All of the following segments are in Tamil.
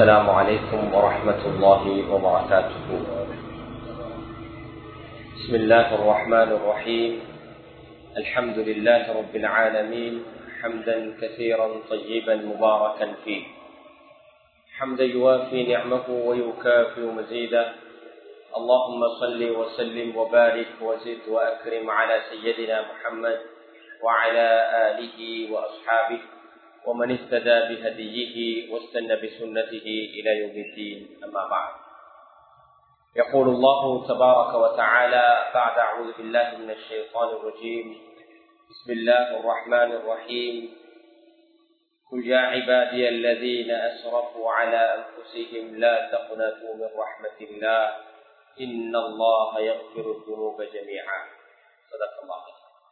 السلام عليكم ورحمة الله وبركاته بسم الله الرحمن الرحيم الحمد لله رب العالمين حمدا كثيرا طيبا مباركا فيه حمدا يوافي نعمه ويكافئ مزيدا اللهم صل وسلم وبارك وزد وأكرم على سيدنا محمد وعلى آله وأصحابه ومن اهتدى بهديه واستنى بسنته إلى يوم الدين أما بعد يقول الله تبارك وتعالى بعد أعوذ بالله من الشيطان الرجيم بسم الله الرحمن الرحيم قل يا عبادي الذين أسرفوا على أنفسهم لا تقنطوا من رحمة الله إن الله يغفر الذنوب جميعا صدق الله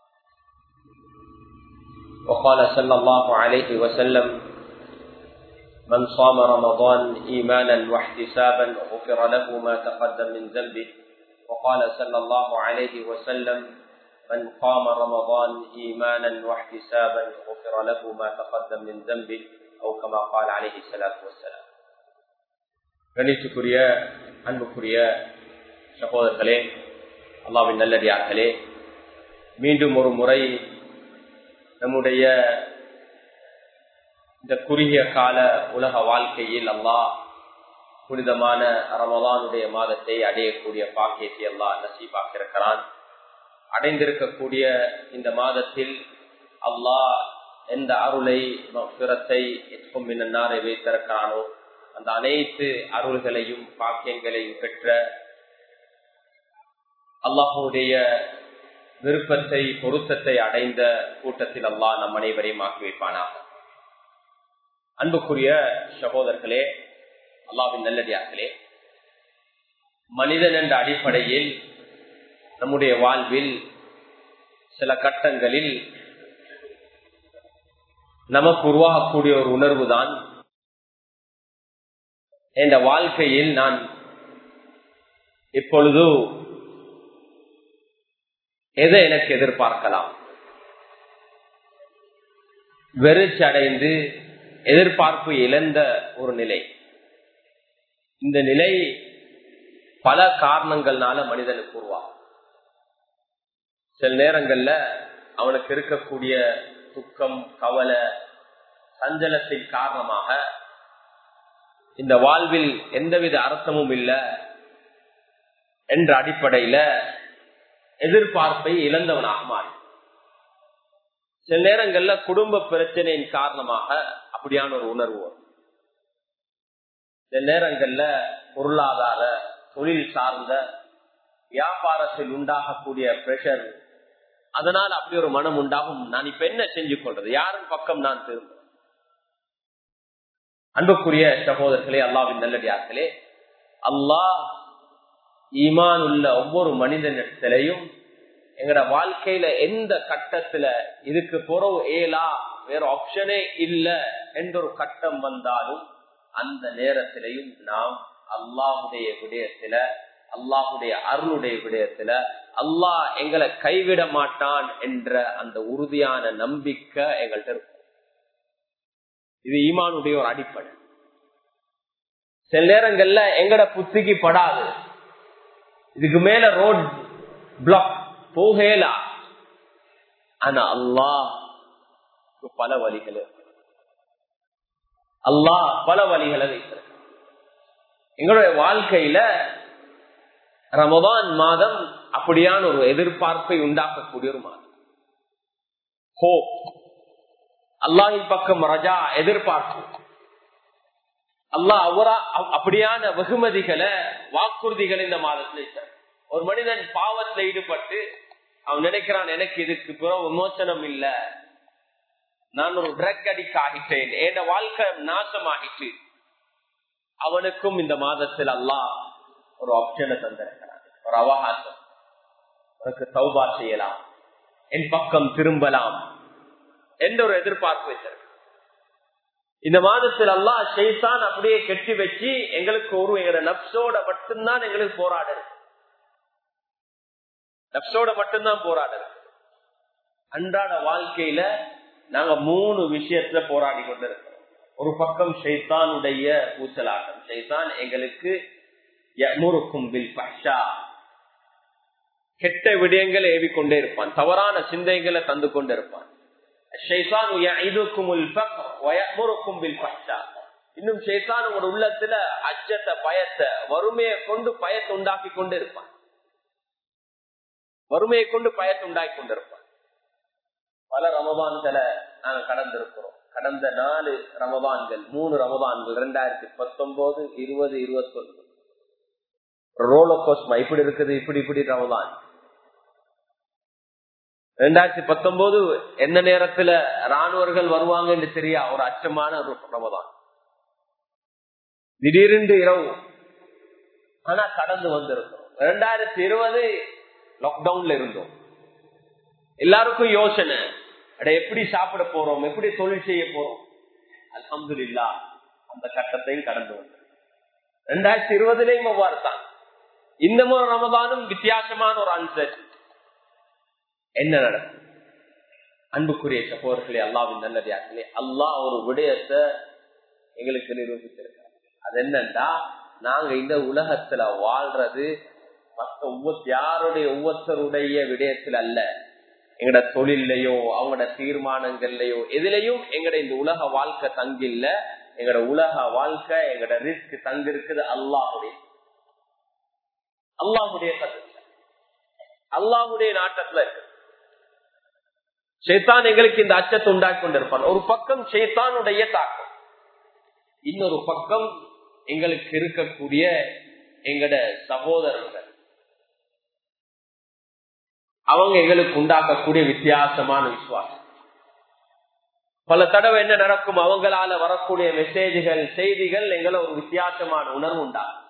وقال صلى الله عليه وسلم من صام رمضان إيمانا واحتسابا غفر له ما تقدم من ذنبه وقال صلى الله عليه وسلم من قام رمضان إيمانا واحتسابا غفر له ما تقدم من ذنبه أو كما قال عليه الصلاة والسلام கணித்துக்குரிய அன்புக்குரிய சகோதரர்களே அல்லாவின் நல்லடியார்களே மீண்டும் ஒரு முறை நம்முடைய இந்த குறுகிய கால உலக வாழ்க்கையில் அல்லாஹ் புனிதமான ரமதானுடைய மாதத்தை அடையக்கூடிய பாக்கியத்தை அல்லாஹ் நசீபாக்கிருக்கிறான் அடைந்திருக்கக்கூடிய இந்த மாதத்தில் அல்லாஹ் எந்த அருளை பிறத்தை எட்கும் மின்னாரை வைத்திருக்கிறானோ அந்த அனைத்து அருள்களையும் பாக்கியங்களையும் பெற்ற அல்லாஹுடைய விருப்பத்தை பொருத்தத்தை அடைந்த கூட்டத்தில் அல்லா நம் அனைவரையும் ஆக்கி வைப்பானாக அன்புக்குரிய சகோதரர்களே அல்லாவின் நல்லடியார்களே மனிதன் என்ற அடிப்படையில் நம்முடைய வாழ்வில் சில கட்டங்களில் நமக்கு உருவாகக்கூடிய ஒரு உணர்வு தான் என்ற வாழ்க்கையில் நான் இப்பொழுது எதை எனக்கு எதிர்பார்க்கலாம் வெறிச்சு அடைந்து எதிர்பார்ப்பு இழந்த ஒரு நிலை இந்த நிலை பல காரணங்கள்னால மனிதனுக்கு உருவாகும் சில நேரங்கள்ல அவனுக்கு இருக்கக்கூடிய துக்கம் கவலை சஞ்சலத்தின் காரணமாக இந்த வாழ்வில் எந்தவித அர்த்தமும் இல்லை என்ற அடிப்படையில எதிர்பார்ப்பை இழந்தவனாக மாறி சில நேரங்கள்ல குடும்ப பிரச்சனையின் காரணமாக அப்படியான ஒரு உணர்வு வரும் சில நேரங்கள்ல பொருளாதார தொழில் சார்ந்த வியாபாரத்தில் உண்டாகக்கூடிய பிரஷர் அதனால் அப்படி ஒரு மனம் உண்டாகும் நான் இப்ப என்ன செஞ்சு கொள்றது யாரும் பக்கம் நான் திரும்ப அன்புக்குரிய சகோதரர்களே அல்லாவின் நல்லடியார்களே அல்லாஹ் ஈமான் உள்ள ஒவ்வொரு மனிதனிடத்திலையும் எங்கட வாழ்க்கையில எந்த கட்டத்துல இதுக்கு புறவு ஏலா வேற ஆப்ஷனே இல்ல என்ற ஒரு கட்டம் வந்தாலும் அந்த நேரத்திலையும் நாம் அல்லாஹுடைய விடயத்துல அல்லாஹுடைய அருளுடைய விடயத்துல அல்லாஹ் எங்களை கைவிட மாட்டான் என்ற அந்த உறுதியான நம்பிக்கை எங்கள்கிட்ட இருக்கும் இது ஈமானுடைய ஒரு அடிப்படை சில நேரங்கள்ல எங்கட புத்திக்கு படாது இதுக்கு மேல ரோட் பிளாக் போகலா ஆனா அல்லாஹ் பல வழிகள் அல்லாஹ் பல வழிகளை வைத்திருக்க எங்களுடைய வாழ்க்கையில ரமதான் மாதம் அப்படியான ஒரு எதிர்பார்ப்பை உண்டாக்கக்கூடிய ஒரு மாதம் ஹோ அல்லாஹின் பக்கம் ரஜா எதிர்பார்ப்பு அல்லாஹ் அவரா அப்படியான வெகுமதிகளை வாக்குறுதிகளை இந்த மாதத்தில் ஒரு மனிதன் பாவத்தில் ஈடுபட்டு அவன் நினைக்கிறான் எனக்கு இதுக்கு பிற விமோசனம் இல்ல நான் ஒரு ட்ரக் அடிக்க ஆகிட்டேன் என் வாழ்க்கை நாசமாகிட்டு அவனுக்கும் இந்த மாதத்தில் அல்லாஹ் ஒரு ஆப்ஷனை தந்திருக்கிறான் ஒரு அவகாசம் உனக்கு சௌபா செய்யலாம் என் பக்கம் திரும்பலாம் என்ற ஒரு எதிர்பார்ப்பு வச்சிருக்க இந்த மாதத்தில் அல்லாஹ் ஷெய்தான் அப்படியே கெட்டி வச்சு எங்களுக்கு ஒரு எங்க நப்சோட மட்டும்தான் எங்களுக்கு போராடுறது நப்சோட மட்டும்தான் போராடுறது அன்றாட வாழ்க்கையில நாங்க மூணு விஷயத்துல போராடி கொண்டிருக்கிறோம் ஒரு பக்கம் ஷைத்தானுடைய ஊசலாட்டம் ஷைத்தான் எங்களுக்கு கெட்ட விடயங்களை ஏவிக்கொண்டே இருப்பான் தவறான சிந்தைகளை தந்து கொண்டே இருப்பான் இன்னும் ஷேதான் உங்களோட உள்ளத்துல அச்சத்தை பயத்தை வறுமையை கொண்டு பயத்தை உண்டாக்கி கொண்டு இருப்பான் வறுமையை கொண்டு பயத்தை உண்டாக்கி கொண்டிருப்பான் பல ரமபான்களை நாங்க கடந்திருக்கிறோம் கடந்த நாலு ரமபான்கள் மூணு ரமபான்கள் இரண்டாயிரத்தி பத்தொன்பது இருபது இருபத்தி ஒன்று ரோலோ கோஸ்மா இப்படி இருக்குது இப்படி இப்படி ரமதான் ரெண்டாயிரத்தி பத்தொன்பது எந்த நேரத்துல ராணுவர்கள் வருவாங்க என்று தெரியா ஒரு அச்சமான ஒரு ரமதான் திடீரென்று இரவு ஆனா கடந்து வந்திருந்தோம் ரெண்டாயிரத்தி இருபது லாக்டவுன்ல இருந்தோம் எல்லாருக்கும் யோசனை அட எப்படி சாப்பிட போறோம் எப்படி தொழில் செய்ய போறோம் அலமது இல்லா அந்த கட்டத்தையும் கடந்து வந்தோம் ரெண்டாயிரத்தி இருபதுலயும் அவ்வாறு தான் இந்த முறை ரமதானும் வித்தியாசமான ஒரு அன்சர் என்ன நடக்கும் அன்புக்குரிய சகோதரர்களே அல்லாவின் நல்லதார்களே அல்லாஹ் ஒரு விடயத்தை எங்களுக்கு நிரூபித்திருக்கிறார் அது என்னன்னா நாங்க இந்த உலகத்துல வாழ்றது மற்ற ஒவ்வொரு யாருடைய ஒவ்வொருத்தருடைய விடயத்தில் அல்ல எங்கட தொழிலையோ அவங்களோட தீர்மானங்கள்லயோ எதுலையும் எங்கட இந்த உலக வாழ்க்கை தங்கில்ல எங்கட உலக வாழ்க்கை எங்கட ரிஸ்க் தங்கி இருக்குது அல்லாஹுடைய அல்லாஹுடைய கருத்து அல்லாஹுடைய நாட்டத்துல இருக்கு சேத்தான் எங்களுக்கு இந்த அச்சத்தை உண்டாக்கி கொண்டிருப்பான் ஒரு பக்கம் சேத்தானுடைய தாக்கம் இன்னொரு பக்கம் எங்களுக்கு இருக்கக்கூடிய எங்கட சகோதரர்கள் அவங்க எங்களுக்கு உண்டாக்கக்கூடிய வித்தியாசமான விசுவாசம் பல தடவை என்ன நடக்கும் அவங்களால வரக்கூடிய மெசேஜ்கள் செய்திகள் எங்களை ஒரு வித்தியாசமான உணர்வு உண்டாகும்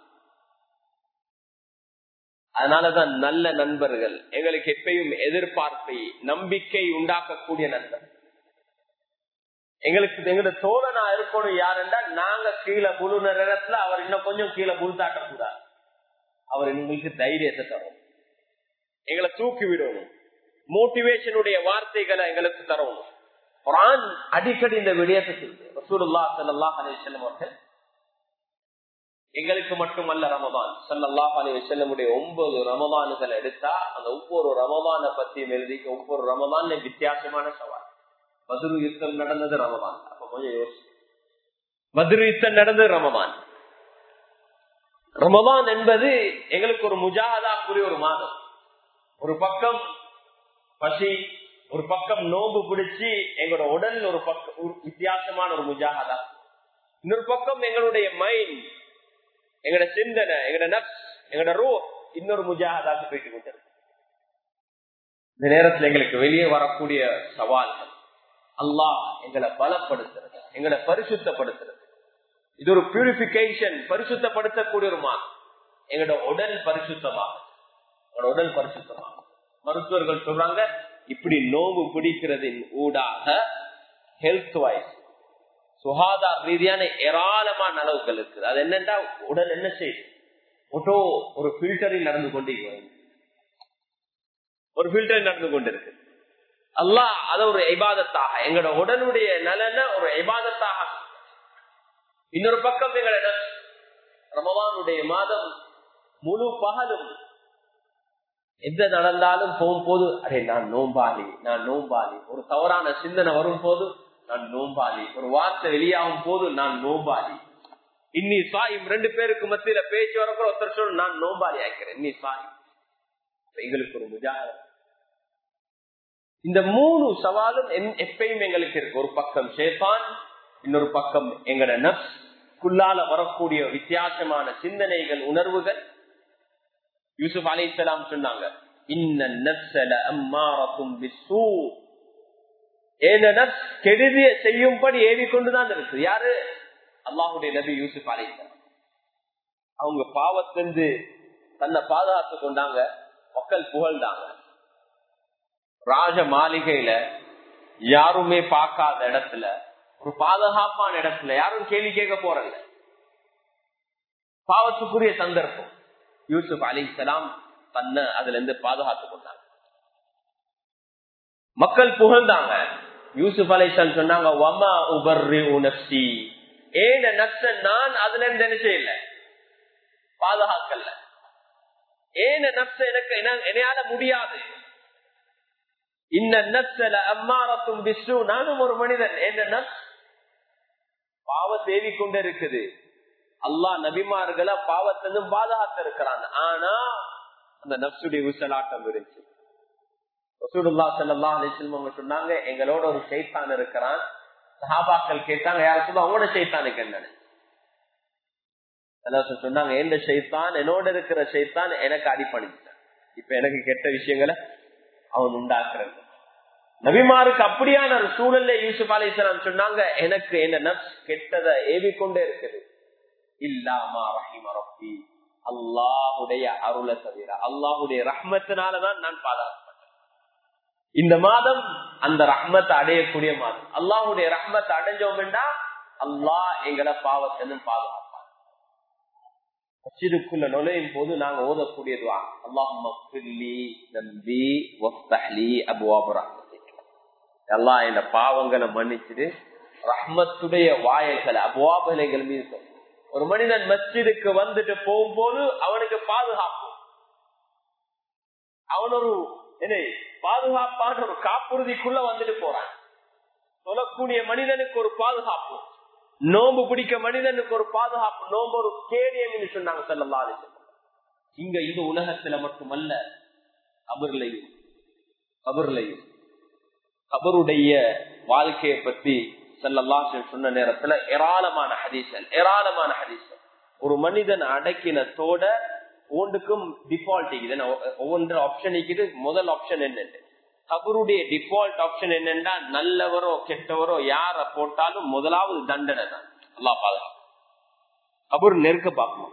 அதனாலதான் நல்ல நண்பர்கள் எங்களுக்கு எப்பயும் எதிர்பார்ப்பை நம்பிக்கை உண்டாக்கக்கூடிய நண்பர் எங்களுக்கு எங்களோட தோழனா இருக்கணும் யாருன்னா நாங்க கீழே புழுன நேரத்துல அவர் இன்னும் கொஞ்சம் கீழே புழுத்தாட்ட கூடாது அவர் எங்களுக்கு தைரியத்தை தரும் எங்களை தூக்கி விடணும் மோட்டிவேஷனுடைய வார்த்தைகளை எங்களுக்கு தரணும் குரான் அடிக்கடி இந்த விடயத்தை சொல்லுது ரசூலுல்லா சல்லாஹ் அலிசல்லம் அவர்கள் எங்களுக்கு மட்டுமல்ல ரமதான் சல்லாஹ் அலி வசல்லமுடைய ஒன்பது ரமதானுகள் எடுத்தா அந்த ஒவ்வொரு ரமதான பத்தியும் எழுதி ஒவ்வொரு ரமதான் வித்தியாசமான சவால் மதுரு யுத்தம் நடந்தது ரமதான் அப்ப கொஞ்சம் யோசி மதுரு யுத்தம் நடந்தது ரமதான் ரமதான் என்பது எங்களுக்கு ஒரு முஜாகதா கூறிய ஒரு மாதம் ஒரு பக்கம் பசி ஒரு பக்கம் நோம்பு பிடிச்சி எங்களோட உடல் ஒரு பக்கம் வித்தியாசமான ஒரு முஜாகதா இன்னொரு பக்கம் எங்களுடைய மைண்ட் எங்களோட சிந்தனை எங்களோட நப்ஸ் எங்களோட ரூ இன்னொரு முஜாகதாக்கு போயிட்டு கொண்டிருக்கு இந்த நேரத்தில் எங்களுக்கு வெளியே வரக்கூடிய சவால்கள் அல்லாஹ் எங்களை பலப்படுத்துறது எங்களை பரிசுத்தப்படுத்துறது இது ஒரு பியூரிபிகேஷன் பரிசுத்தப்படுத்தக்கூடிய ஒரு மாதம் எங்களோட உடல் பரிசுத்தமாகும் எங்களோட உடல் பரிசுத்தமாகும் மருத்துவர்கள் சொல்றாங்க இப்படி நோவு பிடிக்கிறதின் ஊடாக ஹெல்த் வைஸ் சுகாதார ரீதியான ஏராளமான அளவுகள் இருக்குது அது என்னன்னா உடல் என்ன செய்யுது ஒட்டோ ஒரு பில்டரில் நடந்து கொண்டே ஒரு பில்டரில் நடந்து கொண்டிருக்கு அல்லாஹ் அத ஒரு ஐபாதத்தாக எங்களோட உடலுடைய நலன ஒரு ஐபாதத்தாக இன்னொரு பக்கம் எங்களோட ரமவானுடைய மாதம் முழு பகலும் எந்த நடந்தாலும் போகும்போது அரே நான் நோம்பாளி நான் நோம்பாளி ஒரு தவறான சிந்தனை வரும் போது நான் நோம்பாளி ஒரு வார்த்தை வெளியாகும் போது நான் நோம்பாளி இன்னி சாயும் ரெண்டு பேருக்கு மத்தியில பேச்சு வரப்போ ஒருத்தர் சொல்லு நான் நோம்பாளி ஆக்கிறேன் இன்னி சாயும் எங்களுக்கு ஒரு முஜாக இந்த மூணு சவாலும் எப்பயும் எங்களுக்கு இருக்கு ஒரு பக்கம் ஷேபான் இன்னொரு பக்கம் எங்கட நப்ஸ் குள்ளால வரக்கூடிய வித்தியாசமான சிந்தனைகள் உணர்வுகள் யூசுப் அலி இஸ்லாம் சொன்னாங்க கெடுதிய செய்யும்படி ஏவிக்கொண்டுதான் இருக்கு யாரு அல்லாஹுடைய நபி யூசுப் அலி அவங்க பாவத்திலிருந்து தன்னை பாதுகாத்து கொண்டாங்க மக்கள் புகழ்ந்தாங்க ராஜ மாளிகையில யாருமே பார்க்காத இடத்துல ஒரு பாதுகாப்பான இடத்துல யாரும் கேள்வி கேட்க போறல பாவத்துக்குரிய சந்தர்ப்பம் யூசுப் அலி இஸ்லாம் தன்னை அதுல இருந்து பாதுகாத்து கொண்டாங்க மக்கள் புகழ்ந்தாங்க யூசுப் அலிஸ்லாம் சொன்னாங்க ஏன நப்ச நான் அதுல இருந்து என்ன செய்யல பாதுகாக்கல ஏன நப்ச எனக்கு என்னையால முடியாது இந்த நப்சல அம்மாரத்தும் விஷ்ணு நானும் ஒரு மனிதன் என்ன நப்ஸ் பாவ தேவி கொண்டு இருக்குது அல்லா நபிமார்களை பாவத்திலும் பாதுகாத்து இருக்கிறான் ஆனா அந்த நப்சுடைய உசலாட்டம் இருந்துச்சு ரசூலுல்லா சல்லா அலிஸ்லம் சொன்னாங்க எங்களோட ஒரு சைத்தான் இருக்கிறான் சஹாபாக்கள் கேட்டாங்க யார சொல்ல அவங்களோட சைத்தானுக்கு என்னன்னு சொன்னாங்க எந்த சைத்தான் என்னோட இருக்கிற சைத்தான் எனக்கு அடிப்பணிச்சான் இப்ப எனக்கு கெட்ட விஷயங்களை அவன் உண்டாக்குறது நபிமாருக்கு அப்படியான ஒரு சூழல்ல யூசுப் அலிஸ்லாம் சொன்னாங்க எனக்கு என்ன நப்ஸ் கெட்டதை ஏவிக்கொண்டே இருக்குது இல்லாமா ரஹிம ரப்பி அல்லாஹுடைய அருளை தவிர அல்லாஹுடைய ரஹ்மத்தினாலதான் நான் பாதுகாக்கப்பட்டேன் இந்த மாதம் அந்த ரஹ்மத்தை அடையக்கூடிய மாதம் அல்லாஹுடைய ரஹ்மத்தை அடைஞ்சோம்டா அல்லாஹ் எங்கட பாவத்தினும் பாதுகாப்பான் மச்சிதுக்குள்ள நுழையும் போது நாங்க ஓதக்கூடியதுவா அல்லாஹ் நம்பி அபுவாபுரா எல்லாம் இந்த பாவங்களை மன்னிச்சுட்டு ரஹ்மத்துடைய வாயல்களை அபுவாபலைகள் மீது ஒரு மனிதன் மஸ்ஜிதுக்கு வந்துட்டு போகும்போது அவனுக்கு பாதுகாப்பு அவன் ஒரு என்ன பாதுகாப்பான ஒரு காப்புறுதிக்குள்ள வந்துட்டு போறான் சொல்லக்கூடிய மனிதனுக்கு ஒரு பாதுகாப்பு நோம்பு பிடிக்க மனிதனுக்கு ஒரு பாதுகாப்பு நோம்பு ஒரு கேடியம் சொன்னாங்க செல்லல்லா இங்க இது உலகத்துல மட்டுமல்ல கபர்லையும் கபர்லையும் கபருடைய வாழ்க்கையை பத்தி செல்லல்லா சொன்ன நேரத்துல ஏராளமான ஹதீசல் ஏராளமான ஹதீசல் ஒரு மனிதன் அடக்கினத்தோட ஒன்றுக்கும் டிஃபால்ட் ஒவ்வொன்று ஆப்ஷன் இருக்குது முதல் ஆப்ஷன் என்னன்னு கபருடைய டிஃபால்ட் ஆப்ஷன் என்னன்னா நல்லவரோ கெட்டவரோ யார போட்டாலும் முதலாவது தண்டனை தான் அல்லா பாதுகாப்பு கபூர் நெருக்க பார்க்கணும்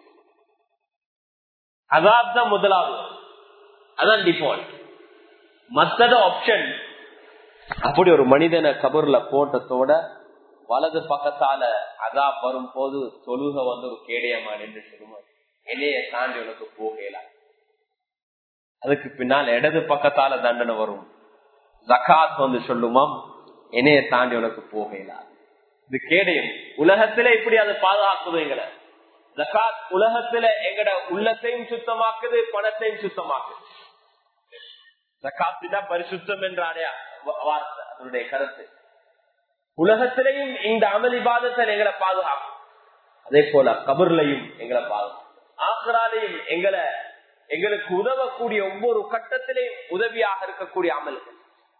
அதான் தான் முதலாவது அதான் டிஃபால்ட் மத்தத ஆப்ஷன் அப்படி ஒரு மனிதனை கபூர்ல போட்டத்தோட வலது பக்கத்தால அதா வரும் போது தொழுக வந்து ஒரு கேடயமா நின்று சொல்லுவோம் என்னைய தாண்டி உனக்கு போகல அதுக்கு பின்னால் இடது பக்கத்தால தண்டனை வரும் ஜக்காத் வந்து சொல்லுமாம் என்னைய தாண்டி உனக்கு போகல இது கேடயம் உலகத்துல இப்படி அதை பாதுகாக்குது எங்களை ஜக்காத் உலகத்துல எங்கட உள்ளத்தையும் சுத்தமாக்குது பணத்தையும் சுத்தமாக்குது ஜக்காத்து தான் பரிசுத்தம் என்ற அடையா வார்த்தை அதனுடைய கருத்து உலகத்திலையும் இந்த அமளி பாதத்தை எங்களை பாதுகாக்கும் அதே போல கபர்லையும் எங்களை பாதுகாக்கும் ஆக்ராலையும் எங்களை எங்களுக்கு உதவக்கூடிய ஒவ்வொரு கட்டத்திலையும் உதவியாக இருக்கக்கூடிய அமல்கள்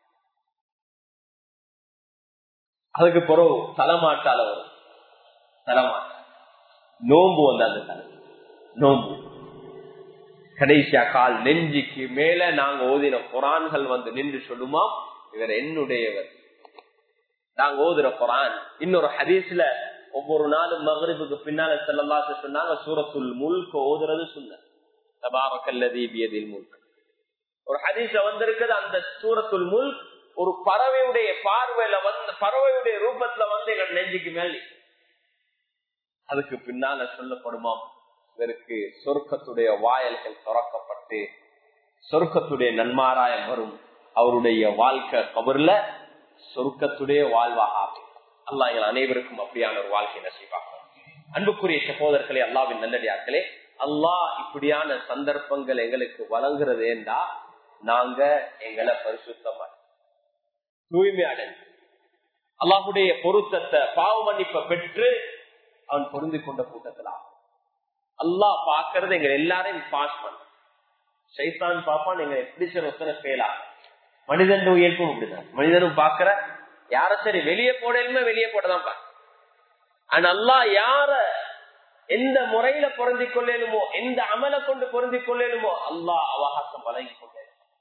அதுக்கு பிறகு தலைமாட்டால வரும் தலைமாட்ட நோம்பு வந்து அந்த தலை நோம்பு கடைசியா கால் நெஞ்சிக்கு மேல நாங்க ஓதின குரான்கள் வந்து நின்று சொல்லுமா இவர் என்னுடையவர் நாங்க ஓதுற குரான் இன்னொரு ஹதீஸ்ல ஒவ்வொரு நாளும் மகரிபுக்கு பின்னால செல்லலாச சொன்னாங்க சூரத்துல் முல்க ஓதுறது சொன்ன தபாரக்கல்லதீபியதில் முல்க் ஒரு ஹதீஸ்ல வந்திருக்குது அந்த சூரத்துல் முல்க் ஒரு பறவையுடைய பார்வையில வந்து பறவையுடைய ரூபத்துல வந்து எங்க நெஞ்சுக்கு மேல் அதுக்கு பின்னால சொல்லப்படுமாம் இவருக்கு சொர்க்கத்துடைய வாயல்கள் திறக்கப்பட்டு சொர்க்கத்துடைய நன்மாராயம் வரும் அவருடைய வாழ்க்கை கபர்ல சொர்க்கத்துடைய வாழ்வாக ஆகும் அல்லா எங்கள் அனைவருக்கும் அப்படியான ஒரு வாழ்க்கை நசீவாக அன்புக்குரிய சகோதரர்களே அல்லாவின் நல்லடியார்களே அல்லாஹ் இப்படியான சந்தர்ப்பங்கள் எங்களுக்கு வழங்குறது என்றா நாங்க எங்களை பரிசுத்தமா தூய்மையாடன் அல்லாஹுடைய பொருத்தத்தை பாவ மன்னிப்பை பெற்று அவன் பொருந்தி கொண்ட கூட்டத்தில் அல்லாஹ் பாக்குறது எங்க எல்லாரையும் பாஸ் பண்ண சைத்தான் பாப்பான் எங்க எப்படி சார் ஒத்தனை ஃபெயிலா மனிதன் இயல்பும் அப்படிதான் மனிதனும் பாக்குற யார சரி வெளியே போடலுமே வெளியே போட்டதான் பாக்க ஆனா அல்லா யார எந்த முறையில பொருந்தி கொள்ளலுமோ எந்த அமலை கொண்டு பொருந்தி கொள்ளலுமோ அல்லாஹ் அவகாசம் வழங்கி கொண்டே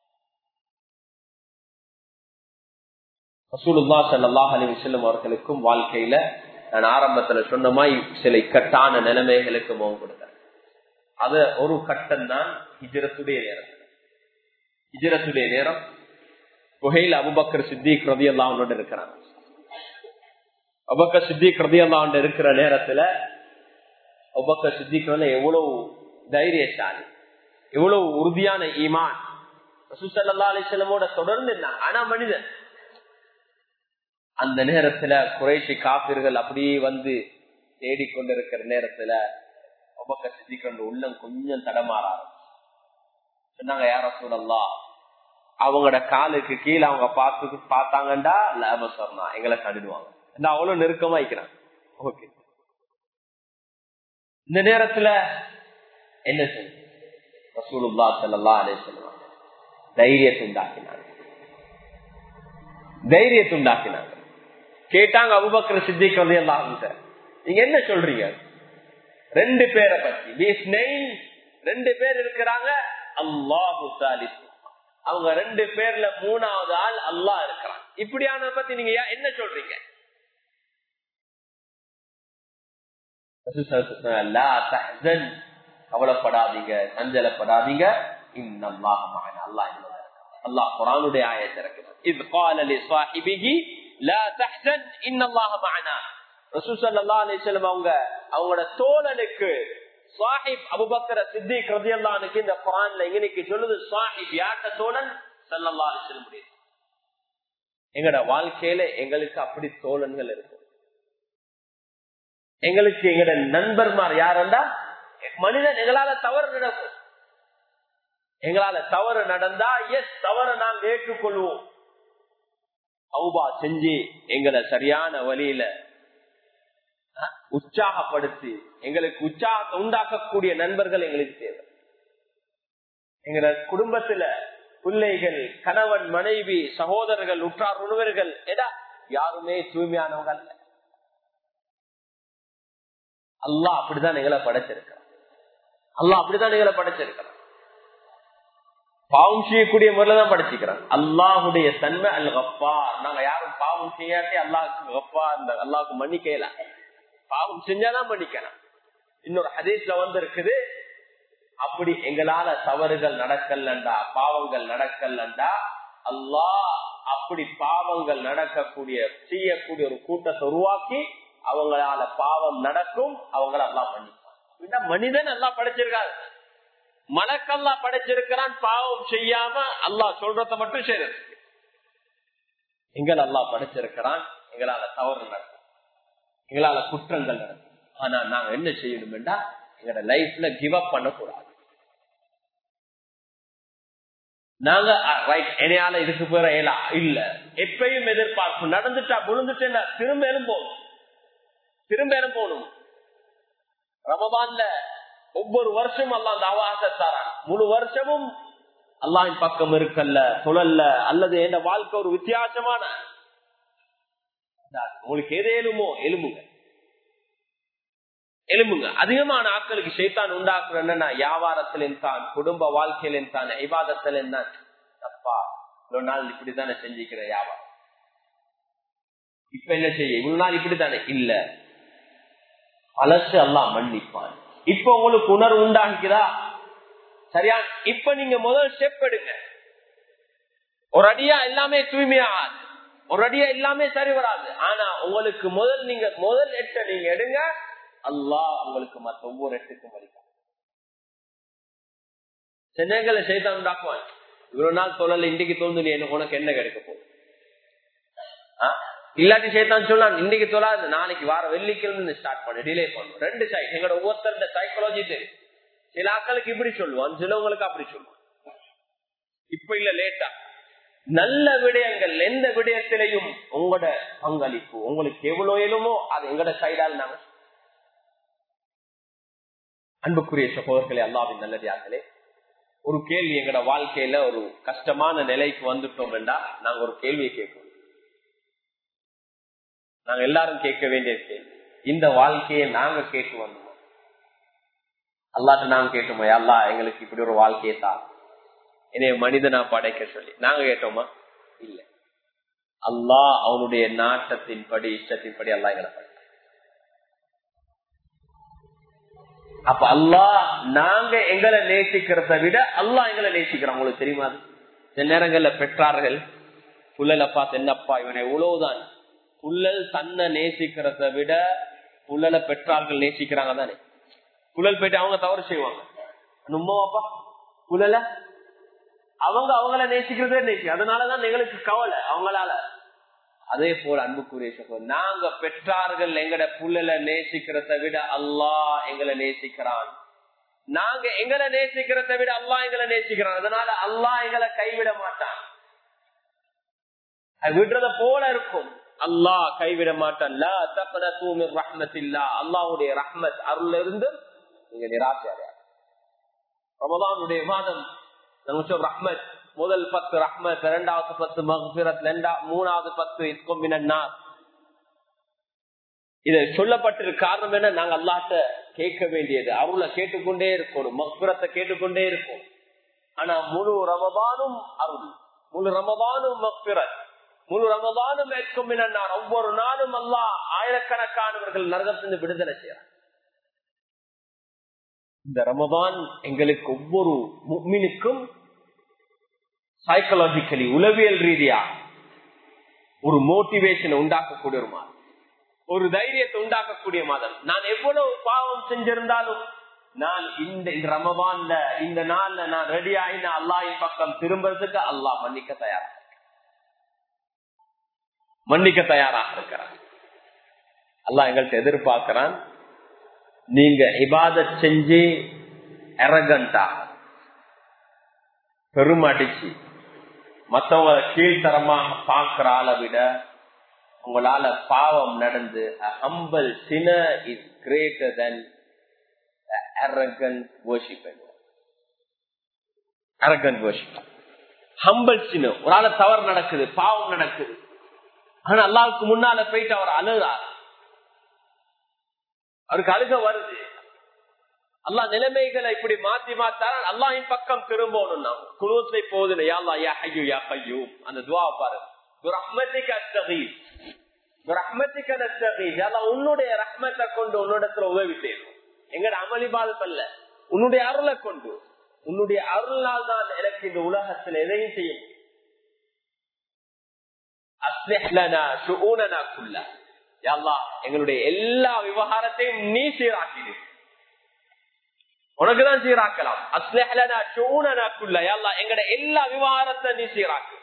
ரசூலுல்லா சல்லாஹ் அலி வசல்லம் அவர்களுக்கும் வாழ்க்கையில நான் ஆரம்பத்துல சொன்ன மாதிரி சில இக்கட்டான நிலைமைகளுக்கு முகம் கொடுக்கிறேன் அது ஒரு கட்டம் தான் ஹிஜரத்துடைய நேரம் ஹிஜரத்துடைய நேரம் குகையில் அபுபக்கர் சித்திக் ரதி அல்லாவோட இருக்கிறாங்க அபக்கர் சித்திக் ரதி அல்லாவோட இருக்கிற நேரத்துல அபக்கர் சித்திக் எவ்வளவு தைரியசாலி எவ்வளவு உறுதியான ஈமான் ரசூசல்லா அலிஸ்லமோட தொடர்ந்து இருந்தாங்க ஆனா மனிதன் அந்த நேரத்துல குறைசி காப்பீர்கள் அப்படியே வந்து தேடிக்கொண்டிருக்கிற நேரத்துல ஒபக்க சித்திக்கொண்டு உள்ளம் கொஞ்சம் தடமாறாரு சொன்னாங்க யார சூழல்லாம் அவங்களோட காலுக்கு கீழே அவங்க பார்த்து பார்த்தாங்கண்டா லேப சொன்னா எங்களை கண்டுடுவாங்க இந்த அவ்வளவு நெருக்கமா இருக்கிறாங்க ஓகே இந்த நேரத்துல என்ன செய்யும் ரசூலுல்லா சல்லா அலே சொல்லுவாங்க தைரியத்தை உண்டாக்கினாங்க தைரியத்தை உண்டாக்கினாங்க கேட்டாங்க அபுபக்கர் சித்திக் வந்து எல்லாம் நீங்க என்ன சொல்றீங்க ரெண்டு பேரை பத்தி ரெண்டு பேர் இருக்கிறாங்க அல்லாஹு சாலிஸ் அவங்க ரெண்டு பேர்ல மூணாவது ஆள் அல்லாஹ் இருக்கிறான் இப்படியான பத்தி நீங்க என்ன சொல்றீங்க கவலைப்படாதீங்க சஞ்சலப்படாதீங்க அல்லாஹ் குரானுடைய ஆயத்தை இருக்கிறார் இது قال لصاحبه لا تحزن ان الله معنا ரசூல் ஸல்லல்லாஹு அலைஹி வஸல்லம் அவங்க அவங்களோட தோழனுக்கு சாஹிப் அபுபக்கர சித்திக் ரதியல்லானுக்கு இந்த குரான்ல இன்னைக்கு சொல்லுது சாஹிப் யார்ட்ட தோழன் ஸல்லல்லாஹு அலைஹி வஸல்லம் எங்கட வாழ்க்கையில எங்களுக்கு அப்படி தோழன்கள் இருக்கும் எங்களுக்கு எங்கட நண்பர்மார் யாருண்டா மனிதன் எங்களால தவறு நடக்கும் எங்களால தவறு நடந்தா எஸ் தவறு நாம் ஏற்றுக்கொள்வோம் அவுபா செஞ்சு எங்களை சரியான வழியில உற்சாகப்படுத்தி எங்களுக்கு உற்சாகத்தை உண்டாக்கக்கூடிய நண்பர்கள் எங்களுக்கு தேவை எங்கள குடும்பத்துல பிள்ளைகள் கணவன் மனைவி சகோதரர்கள் உற்றார் உணவர்கள் எதா யாருமே தூய்மையானவங்க அல்ல அல்லாஹ் அப்படிதான் எங்களை படைச்சிருக்கிறான் அல்லாஹ் அப்படிதான் எங்களை படைச்சிருக்கிறான் பாவம் செய்யக்கூடிய முறையில தான் படைச்சிக்கிறான் அல்லாஹுடைய தன்மை அல் கப்பா நாங்க யாரும் பாவம் செய்யாட்டி அல்லாஹுக்கு கப்பா அந்த அல்லாஹுக்கு மன்னிக்கல பாவம் செஞ்சாதான் மன்னிக்கலாம் இன்னொரு ஹதீஸ்ல வந்து இருக்குது அப்படி எங்களால தவறுகள் நடக்கலண்டா பாவங்கள் நடக்கலண்டா அல்லாஹ் அப்படி பாவங்கள் நடக்கக்கூடிய செய்யக்கூடிய ஒரு கூட்டத்தை உருவாக்கி அவங்களால பாவம் நடக்கும் அவங்கள எல்லாம் மன்னிப்பான் மனிதன் எல்லாம் படைச்சிருக்காரு மலக்கல்லா படைச்சிருக்கிறான் பாவம் செய்யாம அல்லாஹ் சொல்றத மட்டும் செய்யறது எங்கள் அல்லாஹ் படைச்சிருக்கிறான் எங்களால தவறு நடக்கும் எங்களால குற்றங்கள் நடக்கும் ஆனா நாங்க என்ன செய்யணும்டா எங்களோட லைஃப்ல கிவ் அப் பண்ணக்கூடாது நாங்க ரைட் என்னையால இதுக்கு போற இல்ல எப்பயும் எதிர்பார்ப்பு நடந்துட்டா விழுந்துட்டேன்னா திரும்ப போகணும் திரும்ப போகணும் ரமபான்ல ஒவ்வொரு வருஷமும் அல்லா அந்த அவாசத்தாரான் முழு வருஷமும் அல்லாஹின் பக்கம் இருக்கல்ல சுழல்ல அல்லது என்ன வாழ்க்கை ஒரு வித்தியாசமான உங்களுக்கு எது எலுமோ எலும்புங்க எலும்புங்க அதிகமான ஆட்களுக்கு சைத்தான் உண்டாக்குற என்னன்னா வியாபாரத்திலும் தான் குடும்ப வாழ்க்கையிலும் தான் ஐபாதத்திலும் தான் தப்பா இவ்வளவு நாள் இப்படித்தானே செஞ்சுக்கிற வியாபாரம் இப்ப என்ன செய்ய இவ்வளவு நாள் இப்படித்தானே இல்ல பழசு எல்லாம் மன்னிப்பான் இப்ப உங்களுக்கு உணர்வு உண்டாகிக்குதா சரியா இப்ப நீங்க முதல் ஸ்டெப் எடுங்க ஒரு அடியா எல்லாமே தூய்மையா ஒரு அடியா எல்லாமே சரி வராது ஆனா உங்களுக்கு முதல் நீங்க முதல் எட்ட நீங்க எடுங்க அல்லாஹ் உங்களுக்கு மத்த ஒவ்வொரு எட்டுக்கும் வலிக்கும் சென்னைகளை செய்தான் உண்டாக்குவான் இவ்வளவு நாள் சொல்லல இன்றைக்கு தோந்து என்ன உனக்கு என்ன கிடைக்க போகுது இல்லாட்டி சேர்த்தான் சொல்லலாம் இன்னைக்கு தொழாது நாளைக்கு வார வெள்ளிக்கிழமை ஸ்டார்ட் பண்ணு டிலே பண்ணும் ரெண்டு சைட் எங்களோட ஒவ்வொருத்தருடைய சைக்காலஜி தெரியும் சில ஆக்களுக்கு இப்படி சொல்லுவான் சிலவங்களுக்கு அப்படி சொல்லுவான் இப்ப இல்ல லேட்டா நல்ல விடயங்கள் எந்த விடயத்திலையும் உங்களோட பங்களிப்பு உங்களுக்கு எவ்வளவு இயலுமோ அது எங்களோட சைடால் நாங்க அன்புக்குரிய சகோதரர்களே அல்லாவின் நல்லதார்களே ஒரு கேள்வி எங்களோட வாழ்க்கையில ஒரு கஷ்டமான நிலைக்கு வந்துட்டோம் என்றா நாங்க ஒரு கேள்வியை கேட்போம் நாங்க எல்லாரும் கேட்க வேண்டிய கேள்வி இந்த வாழ்க்கையை நாங்க கேட்டு வந்தோம் அல்லாட்ட நாங்க கேட்டோமா அல்லா எங்களுக்கு இப்படி ஒரு வாழ்க்கையை தான் என்னைய மனிதனா படைக்க சொல்லி நாங்க கேட்டோமா இல்ல அல்லாஹ் அவனுடைய நாட்டத்தின் படி இஷ்டத்தின் படி அல்லா எங்களை படைக்க அப்ப அல்லாஹ் நாங்க எங்களை நேசிக்கிறத விட அல்லாஹ் எங்களை நேசிக்கிறோம் உங்களுக்கு தெரியுமா சில நேரங்கள்ல பெற்றார்கள் புள்ளல பார்த்து என்னப்பா இவனை எவ்வளவுதான் புள்ளல் தன்னை நேசிக்கிறத விட புள்ளல பெற்றார்கள் நேசிக்கிறாங்க தானே புழல் போயிட்டு அவங்க தவறு செய்வாங்க நும்மாப்பா புழல அவங்க அவங்கள நேசிக்கிறதே நேசி அதனாலதான் எங்களுக்கு கவலை அவங்களால அதே போல அன்புக்குரிய சகோதரர் நாங்க பெற்றார்கள் எங்கட புள்ளல நேசிக்கிறத விட அல்லாஹ் எங்களை நேசிக்கிறான் நாங்க எங்களை நேசிக்கிறத விட அல்லாஹ் எங்களை நேசிக்கிறான் அதனால அல்லாஹ் எங்களை கைவிட மாட்டான் அது விடுறத போல இருக்கும் அல்லாஹ் கைவிட மாட்டான் அல்லாவுடைய ரஹ்மத் அருள் இருந்து நீங்க நிராசையா ரமதானுடைய மாதம் நம்ம சொல்ற ரஹ்மத் முதல் பத்து ரஹ்மத் இரண்டாவது பத்து மகபிரத் மூணாவது பத்து இஸ்கும் இது சொல்லப்பட்டிருக்க காரணம் என்ன நாங்க அல்லாட்ட கேட்க வேண்டியது அருளை கேட்டுக்கொண்டே இருக்கணும் மக்புரத்தை கேட்டுக்கொண்டே இருக்கும் ஆனா முழு ரமதானும் அருள் முழு ரமதானும் மக்பிரத் முழு ரமதானும் இருக்கும் ஒவ்வொரு நாளும் அல்லா ஆயிரக்கணக்கானவர்கள் நரகத்திலிருந்து விடுதலை செய்யறார் இந்த ரமதான் எங்களுக்கு ஒவ்வொரு முக்மினுக்கும் சைக்கலாஜிக்கலி உளவியல் ரீதியா ஒரு மோட்டிவேஷனை உண்டாக்கக்கூடிய ஒரு மாதம் ஒரு தைரியத்தை உண்டாக்கக்கூடிய மாதம் நான் எவ்வளவு பாவம் செஞ்சிருந்தாலும் நான் இந்த ரமபான்ல இந்த நாள்ல நான் ரெடி ஆயின அல்லாஹின் பக்கம் திரும்புறதுக்கு அல்லாஹ் மன்னிக்க தயாரா மன்னிக்க தயாராக இருக்கிறான் அல்லாஹ் எங்கள்கிட்ட எதிர்பார்க்கிறான் நீங்க இபாத செஞ்சு அரகண்டா பெருமடிச்சு மத்தவங்க கீழ்த்தரமாக பார்க்கிற ஆளை விட உங்களால பாவம் நடந்து humble sin is greater than arrogant worship arrogant worship humble சின்ன ஒரு ஆள தவறு நடக்குது பாவம் நடக்குது ஆனா அல்லாவுக்கு முன்னால போயிட்டு அவர் அழுகிறார் அவருக்கு அழுக வருது அல்லா நிலைமைகளை இப்படி மாத்தி மாத்தார அல்லாஹின் பக்கம் திரும்பணும் நாம் குழுவத்தை போகுது யாழ்லா யா ஐயோ யா ஐயோ அந்த துவா பாரு உன்னுடைய ரஹ்மத்தை கொண்டு உன்னிடத்துல உதவி செய்யணும் எங்கட அமளிபாதம் அல்ல உன்னுடைய அருளை கொண்டு உன்னுடைய அருளால் தான் எனக்கு இந்த உலகத்தில் எதையும் செய்ய எங்களுடைய எல்லா விவகாரத்தையும் நீ சீராக்கிடு உனக்குதான் சீராக்கலாம் அஸ்லஹலனாக்குள்ள எங்கட எல்லா விவகாரத்தை நீ சீராக்கு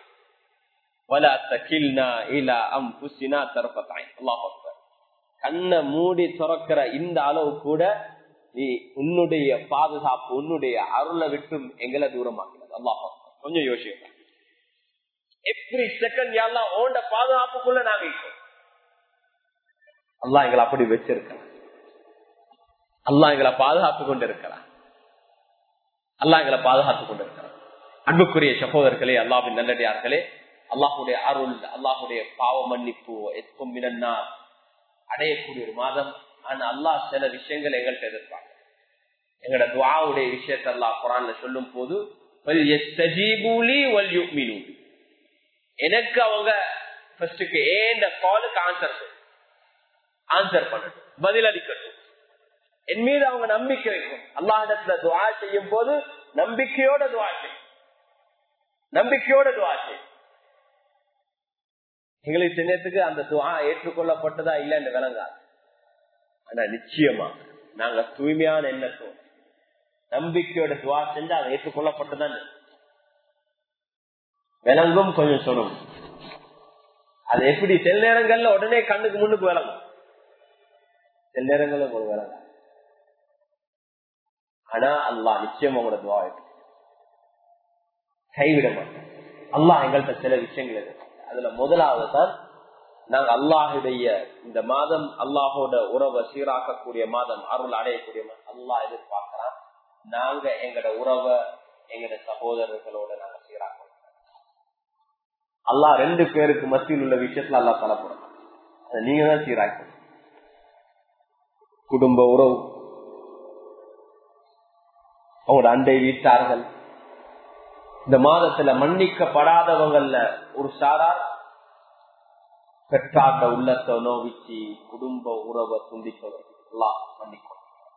கண்ண மூடி துறக்கிற இந்த அளவு கூட நீ உன்னுடைய பாதுகாப்பு உன்னுடைய அருளை விட்டும் எங்களை தூரமாக்கிறது அல்லாஹ் கொஞ்சம் யோசிக்க எவ்ரி செகண்ட் யாரெல்லாம் ஓண்ட பாதுகாப்புக்குள்ள நாங்க இருக்கோம் அல்லா எங்களை அப்படி வச்சிருக்க அல்லா எங்களை பாதுகாத்து கொண்டு இருக்கிறான் அல்லா எங்களை பாதுகாத்து கொண்டு இருக்கிறான் அன்புக்குரிய சகோதரர்களே அல்லாவின் நல்லடியார்களே அல்லாஹுடைய அருள் அல்லாஹுடைய பாவ மன்னிப்பு எத்தும் மினன்னா அடையக்கூடிய ஒரு மாதம் ஆனா அல்லாஹ் சில விஷயங்கள் எங்கள்கிட்ட எதிர்ப்பாங்க எங்களோட துவாவுடைய விஷயத்த அல்லாஹ் குரான்ல சொல்லும் போது எனக்கு அவங்க ஃபர்ஸ்டுக்கு ஏன் காலுக்கு ஆன்சர் ஆன்சர் பண்ணட்டும் பதில் அளிக்கட்டும் என் மீது அவங்க நம்பிக்கை வைக்கும் அல்லாஹிடத்துல துவா செய்யும் போது நம்பிக்கையோட துவா செய்யும் நம்பிக்கையோட துவா செய்யும் எங்களுக்கு சின்னத்துக்கு அந்த துவா ஏற்றுக்கொள்ளப்பட்டதா இல்லைன்னு விளங்காது ஆனா நிச்சயமா நாங்க தூய்மையான எண்ணத்தோம் நம்பிக்கையோட துவா செஞ்சு அதை ஏற்றுக்கொள்ளப்பட்டதான் விளங்கும் கொஞ்சம் சொல்லணும் அது எப்படி சில நேரங்கள்ல உடனே கண்ணுக்கு முன்னுக்கு விளங்கும் சில நேரங்கள்ல உங்களுக்கு விளங்கும் ஆனா அல்லா நிச்சயம் உங்களோட துவா கைவிட மாட்டோம் அல்லாஹ் எங்கள்கிட்ட சில விஷயங்கள் இருக்கு அதுல முதலாவது தான் நாங்க அல்லாஹுடைய இந்த மாதம் அல்லாஹோட உறவை சீராக்கக்கூடிய மாதம் அருள் அடையக்கூடிய மாதம் அல்லாஹ் எதிர்பார்க்கிறான் நாங்க எங்கட உறவை எங்கட சகோதரர்களோட நாங்க சீராக்கணும் அல்லாஹ் ரெண்டு பேருக்கு மத்தியில் உள்ள விஷயத்துல அல்லா தலைப்படும் அதை நீங்க தான் சீராக்கணும் குடும்ப உறவு அவங்களோட அண்டை வீட்டார்கள் இந்த மாதத்துல மன்னிக்கப்படாதவங்கல்ல ஒரு சாரார் பெற்றாட்ட உள்ளத்தை நோவிச்சு குடும்ப உறவை துண்டிப்பவர்கள் மன்னிக்கும்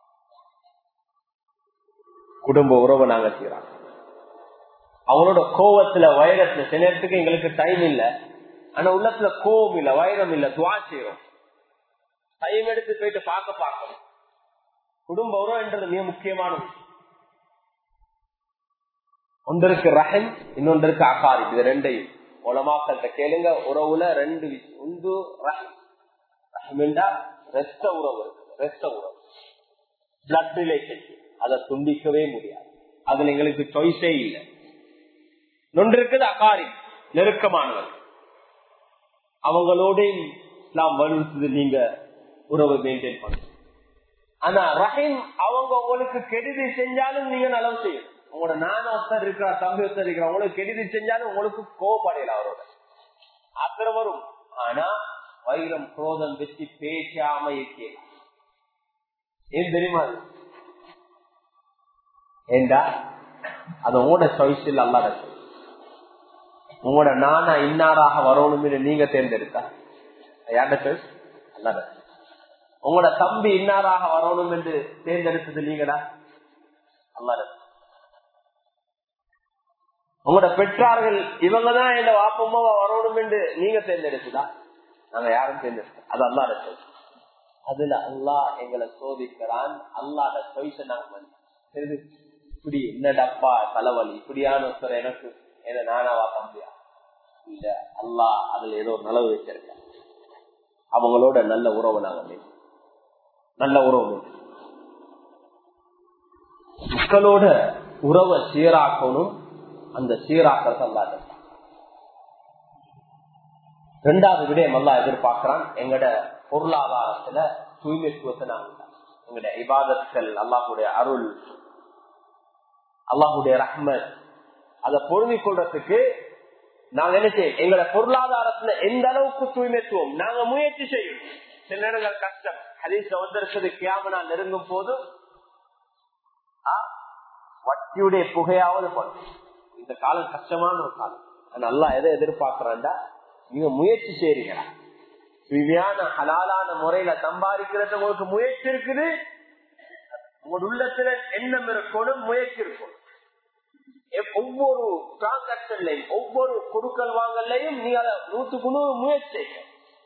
குடும்ப உறவை நாங்க செய்யறோம் அவங்களோட கோவத்துல வைரத்துல சில நேரத்துக்கு எங்களுக்கு டைம் இல்ல ஆனா உள்ளத்துல கோவம் இல்ல வைரம் இல்ல துவா செய்யறோம் டைம் எடுத்து போயிட்டு பார்க்க பார்க்கணும் குடும்ப உறவுன்றது மிக முக்கியமான விஷயம் ஒன்றிற்கு ரஹம் இன்னொன்றிற்கு அகாரி இது ரெண்டையும் உலமாக்கள்கிட்ட கேளுங்க உறவுல ரெண்டு விஷயம் உண்டு ரஹ்மிண்டா ரத்த உறவு இருக்கு ரத்த உறவு பிளட் ரிலேஷன் அதை துண்டிக்கவே முடியாது அதுல எங்களுக்கு சாய்ஸே இல்லை நொன்று இருக்குது அகாரி நெருக்கமானவர் அவங்களோட நாம் வலியுறுத்துது நீங்க உறவை மெயின்டைன் பண்ணணும் ஆனா ரஹீம் அவங்க உங்களுக்கு கெடுதி செஞ்சாலும் நீங்க நலவு செய்யணும் உங்களோட நான ஒருத்தர் இருக்கிற தம்பி ஒருத்தர் இருக்கிற உங்களுக்கு கெடுதி செஞ்சாலும் உங்களுக்கு கோவப்படையில அவரோட அப்புறம் வரும் ஆனா வைரம் குரோதம் வச்சு பேசாம இருக்கேன் ஏன் தெரியுமா அது? ஏண்டா அது உங்களோட சாய்ஸ் இல்ல அல்லாத choice. உங்களோட நானா இன்னாராக வரணும்னு நீங்க தேர்ந்தெடுத்தா யார்ட சாய்ஸ் அல்லாத choice. உங்களோட தம்பி இன்னாராக வரணும் என்று தேர்ந்தெடுத்தது நீங்கடா அல்லாத choice. உங்களோட பெற்றார்கள் இவங்கதான் என் வாப்பம்மாவா வரணும் என்று நீங்க தேர்ந்தெடுத்ததா நாங்க யாரும் தேர்ந்தெடுத்தோம் அது அல்லாத choice. அதுல அல்லாஹ் எங்களை சோதிக்கிறான் அல்லாத சொய்ச நாங்க தெரியுது இப்படி என்னடப்பா தலைவலி இப்படியான ஒருத்தர் எனக்கு என்ன நானாவா தம்பியா இல்ல அல்லாஹ் அதுல ஏதோ ஒரு நலவு வச்சிருக்க அவங்களோட நல்ல உறவு நாங்க மேற்கொள்வோம். நல்ல உறவு மேற்கொள்வோம். மக்களோட உறவை சீராக்கணும் அந்த சீராக்கிறது அல்லாத ரெண்டாவது விடயம் அல்லா எதிர்பார்க்கிறான் எங்கட பொருளாதாரத்துல தூய்மைத்துவத்தை நாங்க எங்கட இபாதத்கள் அல்லாஹுடைய அருள் அல்லாஹுடைய ரஹ்மத் அதை பொருந்திக் கொள்றதுக்கு நாங்க என்ன செய்யும் எங்களோட பொருளாதாரத்துல எந்த அளவுக்கு தூய்மைத்துவம் நாங்க முயற்சி செய்யும் சில நேரங்கள் கஷ்டம் ஹதீஸ்ல வந்திருக்கிறது கியாமனா நெருங்கும் போது ஆ, வட்டியுடைய புகையாவது பண்ணும் இந்த காலம் கஷ்டமான ஒரு காலம் ஆனா அல்லாஹ் எதை எதிர்பார்க்கிறான்டா நீங்க முயற்சி செய்றீங்களா தூய்மையான ஹலாலான முறையில சம்பாதிக்கிறது உங்களுக்கு முயற்சி இருக்குது உங்களோட உள்ளத்துல எண்ணம் இருக்கணும் முயற்சி இருக்கணும் எப்- ஒவ்வொரு டிரான்சாக்சன்லையும் ஒவ்வொரு கொடுக்கல் வாங்கலையும் நீ அதை நூத்துக்கு நூறு முயற்சி செய்ய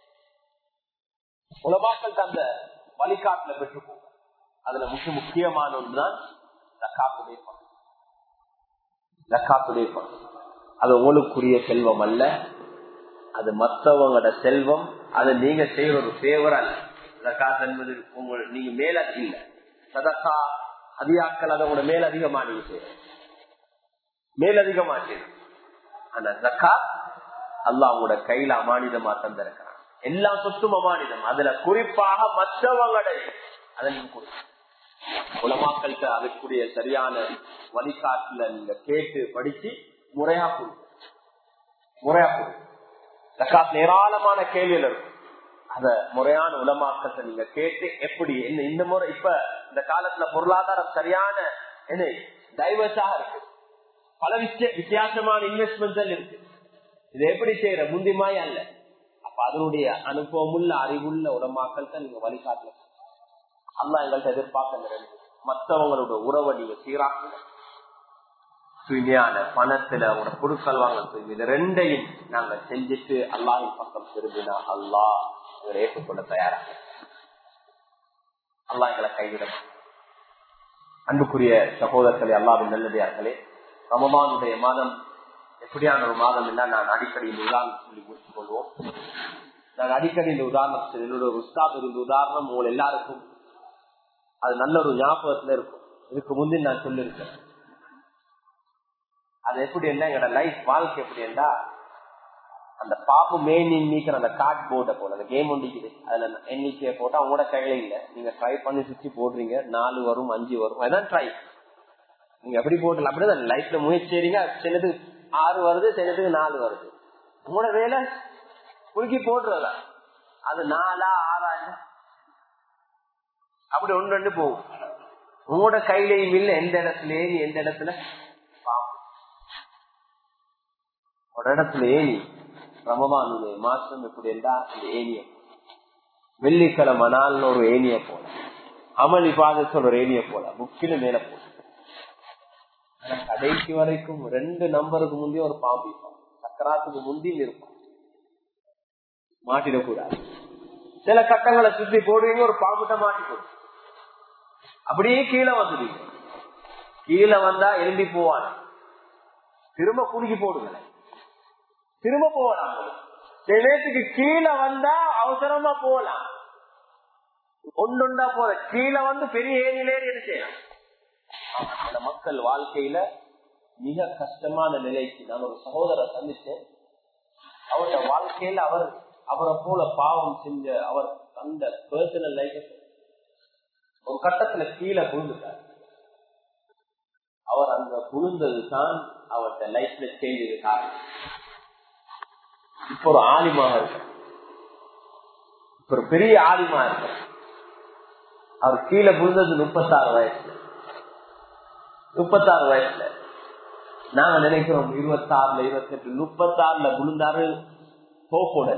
உலமாக்கள் அந்த வழிகாட்டுல பெற்றுக்கோங்க அதுல முக்கிய முக்கியமான ஒன்றுதான் ஜக்காத்துடைய பணம் ஜக்காத்துடைய பணம் அது உங்களுக்குரிய செல்வம் அல்ல அது மற்றவங்களோட செல்வம் அது நீங்க செய்யற ஒரு ஃபேவர் அல்ல ஜக்காத் என்பது உங்க நீங்க மேல இல்ல சதக்கா அதிகாக்கள் அதை உங்களோட மேலதிகமா நீங்க செய்யணும் மேலதிகமா செய்யணும் ஆனா ஜக்காத் அல்லாஹ் உங்களோட கையில அமானிதமா தந்திருக்கிறான் எல்லா சொத்தும் அமானிதம் அதுல குறிப்பாக மற்றவங்களோட அதை நீங்க கொடுக்கணும் உலமாக்கள்கிட்ட அதுக்குரிய சரியான வழிகாட்டுல நீங்க கேட்டு படிச்சு முறையா கொடுங்க முறையா கொடுங்க ஜக்காத் ஏராளமான கேள்விகள் இருக்கும் அத முறையான உலமாக்கத்தை நீங்க கேட்டு எப்படி என்ன இந்த முறை இப்ப இந்த காலத்துல பொருளாதாரம் சரியான என்ன டைவர்ஸாக இருக்கு பல விஷய வித்தியாசமான இன்வெஸ்ட்மெண்ட் இருக்கு இது எப்படி செய்யற முந்திமாய் அல்ல அப்ப அதனுடைய அனுபவமுள்ள அறிவுள்ள உலமாக்கல் தான் நீங்க வழிகாட்டல அல்லா எங்கள்கிட்ட எதிர்பார்க்க நிறைய மற்றவங்களோட உறவை நீங்க சீராக்கணும் தூய்மையான பணத்துல உங்களோட பொருட்கள் வாங்க தூய்மை இது ரெண்டையும் நாங்க செஞ்சுட்டு அல்லாஹின் பக்கம் திரும்பினா அல்லாஹ் இவரை ஏற்றுக்கொள்ள தயாராக அல்லாஹ் எங்களை கைவிட மாட்டான். அன்புக்குரிய சகோதரர்களே அல்லாவின் நல்லதார்களே ரமபானுடைய மாதம் எப்படியான ஒரு மாதம் இல்ல நான் அடிக்கடி இந்த உதாரணம் சொல்லி முடித்துக் கொள்வோம் நான் அடிக்கடி இந்த உதாரணம் சொல்லி- என்னோட ஒரு உஸ்தாத் இருந்த உதாரணம் உங்கள் எல்லாருக்கும் அது நல்ல ஒரு ஞாபகத்துல இருக்கும் இதுக்கு முந்தி நான் சொல்லியிருக்கேன் அது எப்படி என்ன எங்களோட லைஃப் வாழ்க்கை எப்படி இருந்தா அந்த பாப்பு மெயின் நீக்கிற அந்த கார்ட் போர்டை போல அந்த கேம் ஒண்டிக்குது அதுல எண்ணிக்கையை போட்டா உங்களோட கையில இல்ல நீங்க ட்ரை பண்ணி சுத்தி போடுறீங்க நாலு வரும் அஞ்சு வரும் அதான் ட்ரை நீங்க எப்படி போடலாம் அப்படிதான் லைஃப்ல முயற்சி செய்றீங்க சிலதுக்கு ஆறு வருது சிலதுக்கு நாலு வருது உங்களோட வேலை குலுக்கி போடுறதா அது நாலா ஆறா இல்ல அப்படி ஒன்று ரெண்டு போகும் உங்களோட கையிலையும் இல்ல எந்த இடத்துல ஏறி எந்த இடத்துல பாவம். ஒரு இடத்துல ஏனி ரமபானுடைய மாசம் எப்படி இருந்தா அந்த ஏனிய வெள்ளிக்கிழமை நாள்னு ஒரு ஏனிய போல அமல் இபாதத்தோட ஒரு ஏனிய போல முக்கில மேல போல ஆனா கடைசி வரைக்கும் ரெண்டு நம்பருக்கு முந்தைய ஒரு பாம்பு இருப்பான். சக்கராத்துக்கு முந்தியும் இருப்பான் மாட்டிடக்கூடாது சில கட்டங்களை சுத்தி போடுவீங்க ஒரு பாம்புட்ட மாட்டி போடும் அப்படியே கீழே வந்துடுவீங்க கீழே வந்தா எழும்பி போவான் திரும்ப குலுக்கி போடுங்களேன் திரும்ப போகலாம் சில நேரத்துக்கு கீழே வந்தா அவசரமா போகலாம் ஒன்னொண்டா போற கீழே வந்து பெரிய ஏரியிலேறி என்ன செய்யலாம் அந்த மக்கள் வாழ்க்கையில மிக கஷ்டமான நிலைக்கு நான் ஒரு சகோதரர் சந்திச்சேன் அவருடைய வாழ்க்கையில அவர் அவரை போல பாவம் செஞ்ச அவர் அந்த பர்சனல் லைஃப் ஒரு கட்டத்துல கீழே விழுந்துட்டார் அவர் அங்க விழுந்தது தான் அவருடைய லைஃப்ல செய்தது காரணம் இப்ப ஒரு ஆலிமாக இருக்க இப்ப ஒரு பெரிய ஆலிமா இருக்க அவர் கீழே விழுந்தது முப்பத்தாறு வயசுல முப்பத்தாறு வயசுல நாங்க நினைக்கிறோம் இருபத்தி ஆறுல இருபத்தி எட்டு முப்பத்தி ஆறுல விழுந்தாரு போக்கோட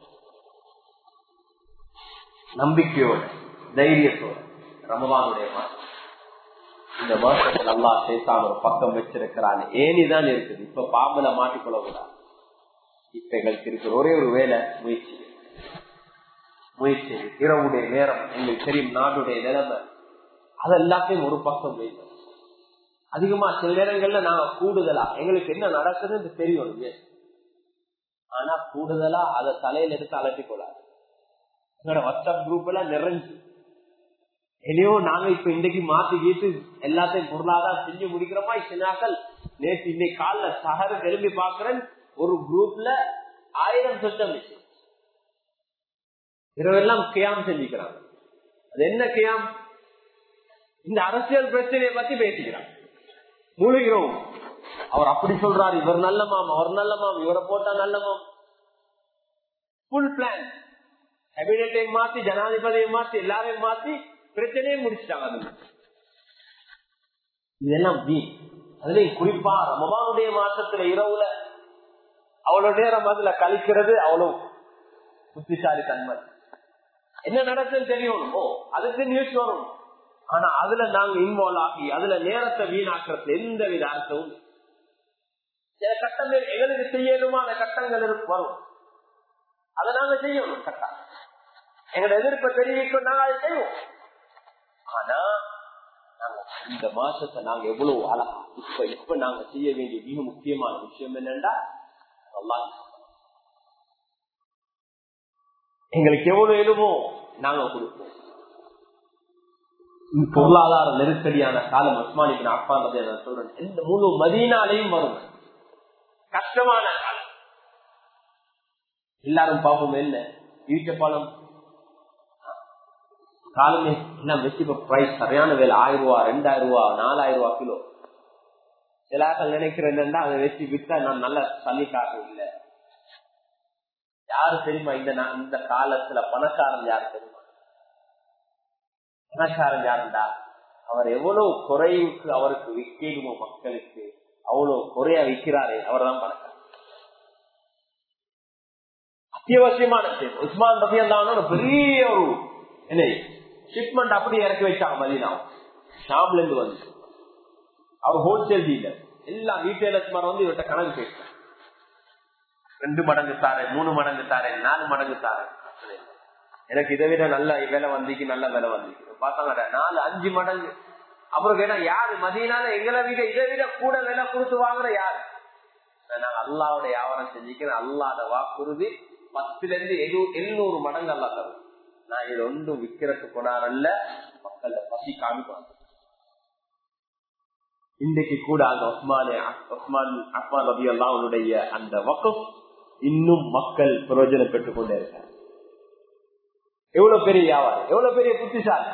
நம்பிக்கையோட தைரியத்தோட ரமவானுடைய மாசம் இந்த மாசத்துல நல்லா பேசாம ஒரு பக்கம் வச்சிருக்கிறான் ஏனிதான் இருக்குது இப்ப பாம்புல மாட்டிக்கொள்ள கூடாது இப்ப எங்களுக்கு இருக்கிற ஒரே ஒரு வேலை முயற்சி முயற்சி இரவுடைய நேரம் எங்களுக்கு தெரியும் நாடுடைய நிலைமை அதெல்லாத்தையும் ஒரு பக்கம் வைக்கும் அதிகமா சில நேரங்கள்ல நாங்க கூடுதலா எங்களுக்கு என்ன நடக்குதுன்னு தெரியும் ஆனா கூடுதலா அதை தலையில எடுத்து அலட்டி கொள்ளாது எங்களோட வாட்ஸ்அப் குரூப் எல்லாம் நிறைஞ்சு எதையோ நாங்க இப்ப இன்னைக்கு மாத்தி கீட்டு எல்லாத்தையும் பொருளாதாரம் செஞ்சு முடிக்கிறோமா இத்தனாக்கள் நேற்று இன்னைக்கு காலில சகர திரும்பி பாக்குறேன் ஒரு குரூப்ல ஆயிரம் சொச்சம் இரவெல்லாம் கியாம் செஞ்சுக்கிறாங்க அது என்ன கியாம் இந்த அரசியல் பிரச்சனையை பத்தி பேசிக்கிறான் மூழ்கிறோம் அவர் அப்படி சொல்றாரு இவர் நல்ல மாம் அவர் நல்ல மாம் இவரை போட்டா நல்ல மாம் புல் பிளான் கேபினெட்டை மாத்தி ஜனாதிபதியை மாத்தி எல்லாரையும் மாத்தி பிரச்சனையே முடிச்சிட்டாங்க அது இதெல்லாம் வீ அதுலயும் குறிப்பா ரமபானுடைய மாசத்துல இரவுல அவ்வளவு நேரம் அதுல கழிக்கிறது அவ்வளவு புத்திசாலி தன்மை என்ன நடக்குதுன்னு தெரியணும் ஓ அதுக்கு நியூஸ் வரும் ஆனா அதுல நாங்க இன்வால்வ் ஆகி அதுல நேரத்தை வீணாக்குறது எந்த வித அர்த்தமும் சில கட்டங்கள் எங்களுக்கு செய்யணுமான கட்டங்கள் வரும் அதை நாங்க செய்யணும் கட்டம் எங்களை எதிர்ப்பை தெரிவிக்கும் நாங்க அதை செய்வோம் ஆனா நாங்க இந்த மாசத்தை நாங்க எவ்வளவு அழகா இப்ப இப்ப நாங்க செய்ய வேண்டிய மிக முக்கியமான விஷயம் என்னன்னா எங்களுக்கு எவ்வளவு எழுமோ நாங்க கொடுப்போம் பொருளாதார நெருக்கடியான காலம் உஸ்மானிக்கு அப்பான்றதை நான் சொல்றேன் இந்த முழு மதியனாலையும் வரும் கஷ்டமான காலம் எல்லாரும் பார்ப்போம் என்ன ஈட்டப்பாலம் காலமே எல்லாம் வெற்றி பிரைஸ் சரியான வேலை ஆயிரம் ரூபா ரெண்டாயிரம் ரூபா நாலாயிரம் ரூபா கிலோ எல்லாரும் நினைக்கிறேன் என்னன்னா அதை வச்சு விட்டா நான் நல்ல சல்லிக்காக இல்லை யாரு தெரியுமா இந்த இந்த காலத்துல பணக்காரன் யாரு தெரியுமா பணக்காரன் யாருண்டா அவர் எவ்வளவு குறைவுக்கு அவருக்கு விற்கணுமோ மக்களுக்கு அவ்வளவு குறையா விற்கிறாரே அவர் தான் பணக்காரன் அத்தியாவசியமான விஷயம் உஸ்மான் ரபியல்லான ஒரு பெரிய ஒரு என்ன ஷிப்மெண்ட் அப்படியே இறக்கி வச்சாங்க மதினா ஷாம்ல இருந்து வந்து அவர் ஹோல்சேல் டீலர் எல்லா ரீட்டைலர்ஸ் மாதிரி வந்து இவர்கிட்ட கணக்கு பேசுறாங்க ரெண்டு மடங்கு தாரேன் மூணு மடங்கு தாரேன் நாலு மடங்கு தாரேன் எனக்கு இதை விட நல்ல விலை வந்திக்கு நல்ல விலை வந்திக்கு பார்த்தாங்க நாலு அஞ்சு மடங்கு அப்புறம் கேட்டா யாரு மதியனால எங்களை விட இதை விட கூட விலை கொடுத்து வாங்குற யாரு நாங்க அல்லாவோட வியாபாரம் செஞ்சுக்கிறேன் அல்லாத வாக்குறுதி பத்துல இருந்து எழு எழுநூறு மடங்கு அல்லா தரும் நான் இது ஒன்றும் விற்கிறதுக்கு கொண்டாடல மக்கள் பசி காமிப்பாங்க இன்றைக்கு கூட அந்த ஒஸ்மானே ஒஸ்மான் அஸ்மான் ரபி அல்லாவுடைய அந்த வக்கம் இன்னும் மக்கள் பிரயோஜனம் பெற்றுக் கொண்டே இருக்காங்க எவ்வளவு பெரிய வியாபாரம் எவ்வளவு பெரிய புத்திசாலி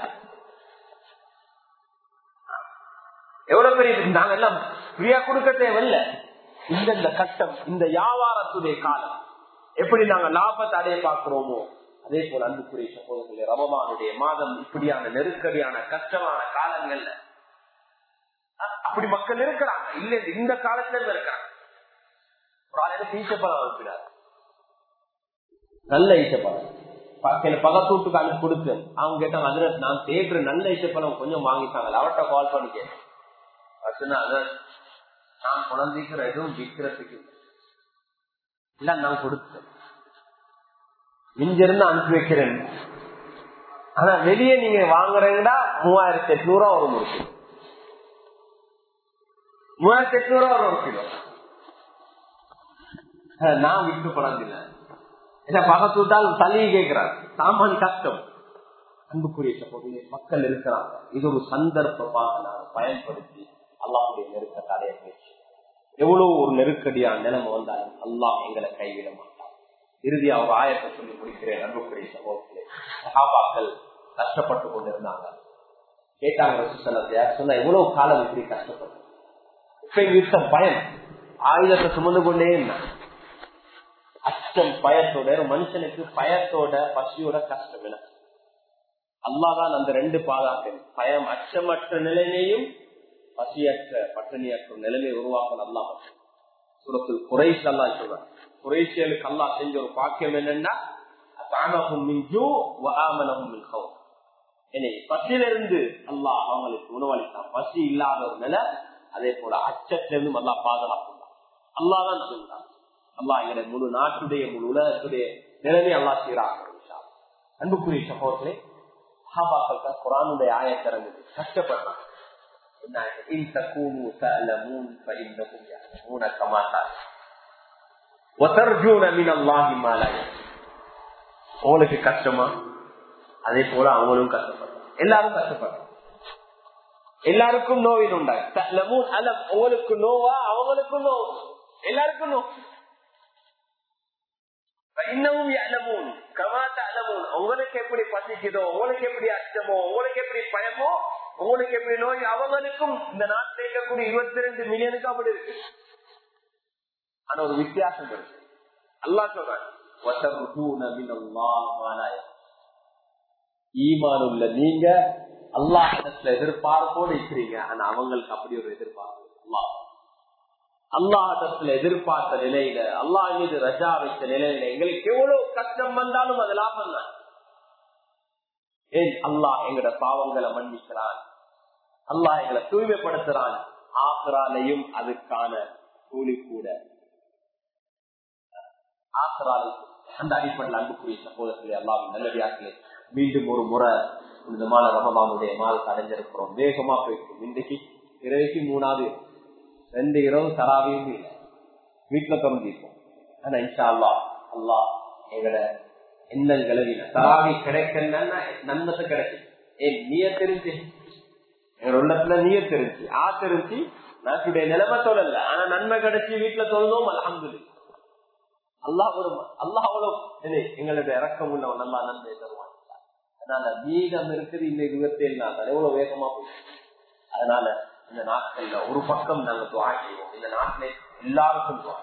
எவ்வளவு பெரிய நாங்க எல்லாம் ஃப்ரீயா கொடுக்க தேவையில்ல இந்த கட்டம் இந்த வியாபாரத்துடைய காலம் எப்படி நாங்க லாபத்தை அடைய பார்க்கிறோமோ அதே போல அன்புக்குரிய சகோதரர்களே ரமமானுடைய மாதம் இப்படியான நெருக்கடியான கஷ்டமான காலங்கள்ல அப்படி மக்கள் இருக்கிறாங்க இல்ல இந்த காலத்துல இருக்கிறாங்க ஒரு ஆளுக்கு ஈச்சப்பழம் அனுப்பினார் நல்ல ஈச்சப்பழம் பக்கத்தூட்டுக்கு அனுப்பி கொடுத்தேன் அவங்க கேட்டாங்க அதுல நான் தேடுற நல்ல ஈச்சப்பழம் கொஞ்சம் வாங்கிட்டாங்க அவர்கிட்ட கால் பண்ணி கேட்டேன் நான் குழந்தைக்கிற எதுவும் விற்கிறதுக்கு இல்ல நான் கொடுத்தேன் இங்கிருந்து அனுப்பி வைக்கிறேன் ஆனா வெளியே நீங்க வாங்குறீங்கன்னா மூவாயிரத்தி எட்நூறு ரூபா வரும் ஒரு கிலோ மூவாயிரத்தி எட்நூறு ரூபா வரும் ஒரு கிலோ நான் விட்டு பழந்தில்லை என்ன பக்கத்து விட்டால் தள்ளி கேட்கிறார் சாமான் கஷ்டம் அன்புக்குரிய சகோதரி மக்கள் இருக்கிறாங்க இது ஒரு சந்தர்ப்பமாக நான் பயன்படுத்தி அல்லாவுடைய நெருக்கத்தை அடைய முயற்சி எவ்வளவு ஒரு நெருக்கடியான நிலைமை வந்தாலும் அல்லாஹ் எங்களை கைவிட மாட்டான் இறுதியா ஒரு ஆயத்தை சொல்லி முடிக்கிறேன் அன்புக்குரிய சகோதரர்களே சகாபாக்கள் கஷ்டப்பட்டு கொண்டிருந்தாங்க கேட்டாங்க சொன்னா எவ்வளவு காலம் இப்படி கஷ்டப்பட்டு இப்ப இருக்க பயம் ஆயுதத்தை சுமந்து கொண்டே இருந்தாங்க அச்சம் பயத்தோட ஒரு மனுஷனுக்கு பயத்தோட பசியோட கஷ்டம் என அல்லாதான் அந்த ரெண்டு பாதாக்கள் பயம் அச்சமற்ற நிலைமையும் பசியற்ற பட்டினியற்ற நிலைமை உருவாக்க நல்லா சுரத்தில் குறைஸ் அல்லா சொல்றான் குறைசியலுக்கு அல்லா செஞ்ச ஒரு பாக்கியம் என்னன்னா பசியிலிருந்து அல்லாஹ் அவங்களுக்கு உணவளித்தான் பசி இல்லாத ஒரு நிலை அதே போல அச்சத்திலிருந்து அல்லா பாதுகாப்புதான் அல்லாதான் சொல்றான் அல்லா எங்களை முழு நாட்டுடைய முழு உலகத்துடைய நிலைமை அல்லா சீராக அன்புக்குரிய சகோதரே சஹாபாக்கள் குரானுடைய ஆயத்திறங்கு கஷ்டப்படுறாங்க உங்களுக்கு கஷ்டமா அதே போல அவங்களும் கஷ்டப்படுறாங்க எல்லாரும் கஷ்டப்படுறாங்க எல்லாருக்கும் நோயின் உண்டாங்க உங்களுக்கு நோவா அவங்களுக்கும் நோவு எல்லாருக்கும் நோ இன்னமும் அலமூன் கமாத்த அலமூன் உங்களுக்கு எப்படி பசிக்குதோ உங்களுக்கு எப்படி அச்சமோ உங்களுக்கு எப்படி பயமோ உங்களுக்கு எப்படி நோய் அவங்களுக்கும் இந்த நாட்டில் இருக்கக்கூடிய இருபத்தி ரெண்டு மில்லியனுக்கு அப்படி இருக்கு ஆனா ஒரு வித்தியாசம் இருக்கு அல்லா சொல்றாங்க ஈமான் உள்ள நீங்க அல்லாஹத்துல எதிர்பார்ப்போடு இருக்கிறீங்க ஆனா அவங்களுக்கு அப்படி ஒரு எதிர்பார்ப்பு அல்லாஹ் அல்லாஹத்துல எதிர்பார்த்த நிலையில அல்லாஹ் மீது ரஜா வைத்த நிலையில எங்களுக்கு எவ்வளவு கஷ்டம் வந்தாலும் அது லாபம் தான் ஏன் அல்லாஹ் எங்கட பாவங்களை மன்னிக்கிறான் அல்லாஹ் எங்களை தூய்மைப்படுத்துறான் ஆக்ராலையும் அதுக்கான கூலி கூட ஆக்ராலை அந்த அடிப்படையில் அன்புக்குரிய சகோதரர்களே அல்லாவின் நல்லடியாக்களே மீண்டும் ஒரு முறை புனிதமான ரமபானுடைய மாதத்தை அடைஞ்சிருக்கிறோம் வேகமா போயிட்டு இன்றைக்கு இரவைக்கு மூணாவது ரெண்டு இரவு தராவையும் இல்லை வீட்டுல திறந்திருப்போம் ஆனா இன்ஷா அல்லா அல்லா எங்கட எண்ணங்களை தராவி கிடைக்கலன்னா நன்மத்தை கிடைக்கும் ஏன் நீய தெரிஞ்சு எங்க உள்ளத்துல நீய தெரிஞ்சு ஆ தெரிஞ்சு நாட்டுடைய நிலைமை சொல்லல ஆனா நன்மை கிடைச்சி வீட்டுல தொழுதும் அலமது அல்லாஹ் ஒரு அல்லாஹோட எங்களோட இறக்கம் உள்ளவன் நல்லா நன்மை தருவான் அதனால மீதம் இருக்குது இந்த இருபத்தி ஏழு நாள் எவ்வளவு வேகமா போயிட்டு அதனால இந்த நாட்கள்ல ஒரு பக்கம் நாங்க துவா செய்வோம் இந்த நாட்டுல எல்லாருக்கும் துவா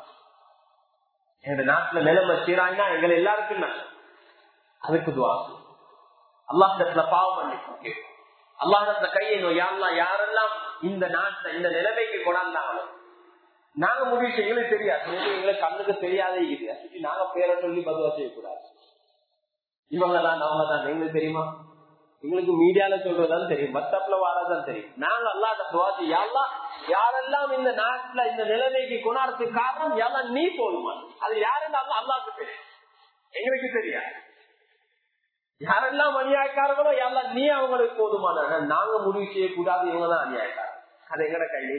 எங்க நாட்டுல நிலைமை சீராயினா எங்களை எல்லாருக்கும் நல்ல அதுக்கு துவா அல்லாஹத்துல பாவம் மன்னிப்பு கேட்கும் அல்லாஹத்துல கையை யாரெல்லாம் யாரெல்லாம் இந்த நாட்டை இந்த நிலைமைக்கு கொண்டாந்தாங்களோ நாங்க முடிவு செய்ய எங்களுக்கு தெரியாது எங்களுக்கு கண்ணுக்கு தெரியாதே இது நாங்க பேரை சொல்லி பதுவா செய்யக்கூடாது இவங்க தான் அவங்க தான் எங்களுக்கு தெரியுமா எங்களுக்கு மீடியால சொல்றதுதான் தெரியும் மத்தப்ல வாரதான் தெரியும் நாங்க அல்லாத சுவாசி யாரெல்லாம் யாரெல்லாம் இந்த நாட்டுல இந்த நிலைமைக்கு கொண்டாடுறதுக்கு காரணம் யாரெல்லாம் நீ போதுமா அது யாருன்னு அல்லாக்கு தெரியும் எங்களுக்கு தெரியாது யாரெல்லாம் அநியாயக்காரங்களோ யாரெல்லாம் நீ அவங்களுக்கு போதுமான நாங்க முடிவு செய்யக்கூடாது இவங்க தான் அநியாயக்காரர் அது எங்கட கையிலே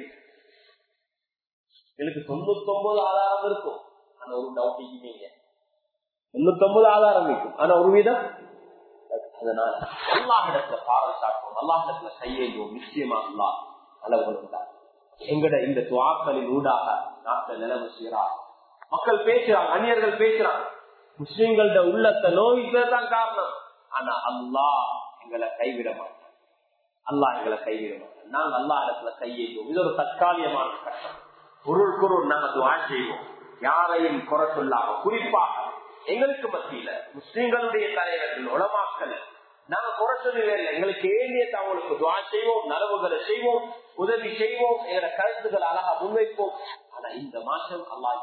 எனக்கு தொண்ணூத்தி ஒன்பது ஆதாரம் இருக்கும் ஆனா ஒரு டவுட் இல்லைங்க தொண்ணூத்தி ஒன்பது ஆதாரம் இருக்கும் ஆனா ஒரு விதம் அதனால அல்லாஹிடத்துல பாரம் காட்டும் அல்லாஹிடத்துல கையேயும் நிச்சயமா அல்லா அளவுகளும் எங்கட இந்த துவாக்களின் ஊடாக நாட்டில் நிலவு செய்யறா மக்கள் பேசுறாங்க அந்நியர்கள் பேசுறாங்க முஸ்லிம்களோட உள்ளத்தை நோய்க்கு தான் காரணம் ஆனா அல்லாஹ் எங்களை கைவிட மாட்டான் அல்லாஹ் எங்களை கைவிட மாட்டான் நாங்க அல்லா இடத்துல கையேயும் இது ஒரு தற்காலிகமான கஷ்டம் பொருள் பொருள் நாங்க துவா செய்வோம் யாரையும் குறை சொல்லாம குறிப்பாக எங்களுக்கு மத்தியில முஸ்லிம்களுடைய தலைவர்கள் உலமாக்கல் நாங்க குறை சொல்லவே இல்லை எங்களுக்கு ஏழிய அவங்களுக்கு துவா செய்வோம் நலவுகளை செய்வோம் உதவி செய்வோம் எங்களோட கருத்துக்கள் அழகா முன்வைப்போம் ஆனா இந்த மாசம் அல்லாஹ்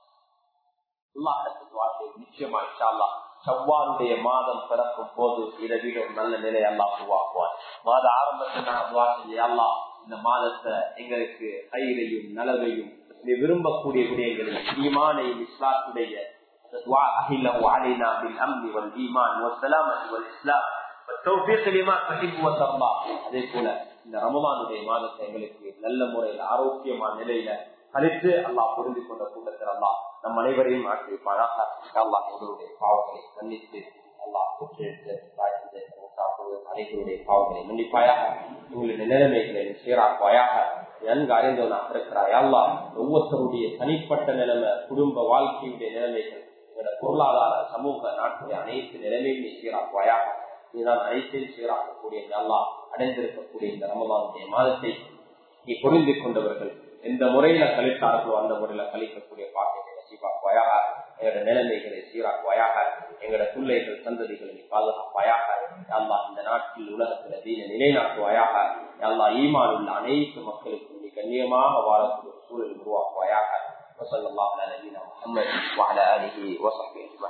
நிச்சயமா இன்ஷால்லா செவ்வாருடைய மாதம் பிறக்கும் போது இதை விட ஒரு நல்ல நிலை அல்லா உருவாக்குவார் மாத ஆரம்பத்தில் நான் துவா அல்லா இந்த மாதத்தை எங்களுக்கு கயிறையும் நலவையும் விரும்பக்கூடிய விடயங்களையும் ஈமானையும் இஸ்லாத்துடைய أهله علينا بالأمن والإيمان والسلامة والإسلام والتوفيق لما تحب وترضى அதே போல இந்த ரமலானுடைய மாதத்தை எங்களுக்கு நல்ல முறையில் ஆரோக்கியமான நிலையில கழித்து அல்லாஹ் பொருந்தி கொண்ட கூட்டத்தில் அல்லாஹ் நம் அனைவரையும் ஆக்கி வைப்பானாக அல்லாஹ் எங்களுடைய பாவங்களை மன்னித்து அல்லாஹ் பெற்றெடுத்து தாய்த்து அனைவருடைய பாவங்களை மன்னிப்பாயாக எங்களுடைய நிலைமைகளை சீராக்குவாயாக நன்கு அறிந்தவனாக இருக்கிறாய் அல்லா ஒவ்வொருத்தருடைய தனிப்பட்ட நிலைமை குடும்ப வாழ்க்கையுடைய நிலைமைகள் எங்களோட பொருளாதார சமூக நாட்டுடைய அனைத்து நிலைமைகளை சீராக்குவாயாக இதுதான் அனைத்தையும் சீராக்கக்கூடிய அல்லா அடைந்திருக்கக்கூடிய இந்த ரமதானுடைய மாதத்தை நீ பொருந்தி கொண்டவர்கள் எந்த முறையில கழித்தார்களோ அந்த முறையில கழிக்கக்கூடிய பாட்டைகளை சீபாக்குவாயாக எங்களோட நிலைமைகளை சீராக்குவாயாக எங்களோட பிள்ளைகள் சந்ததிகளை நீ பாதுகாப்பாயாக அல்லா இந்த நாட்டில் உலகத்துல தீன நிலைநாட்டுவாயாக அல்லா ஈமான் உள்ள அனைத்து மக்களுக்கும் நீ கண்ணியமாக வாழக்கூடிய சூழல் உருவாக்குவாயாக وصلى الله على نبينا محمد وعلى اله وصحبه اجمعين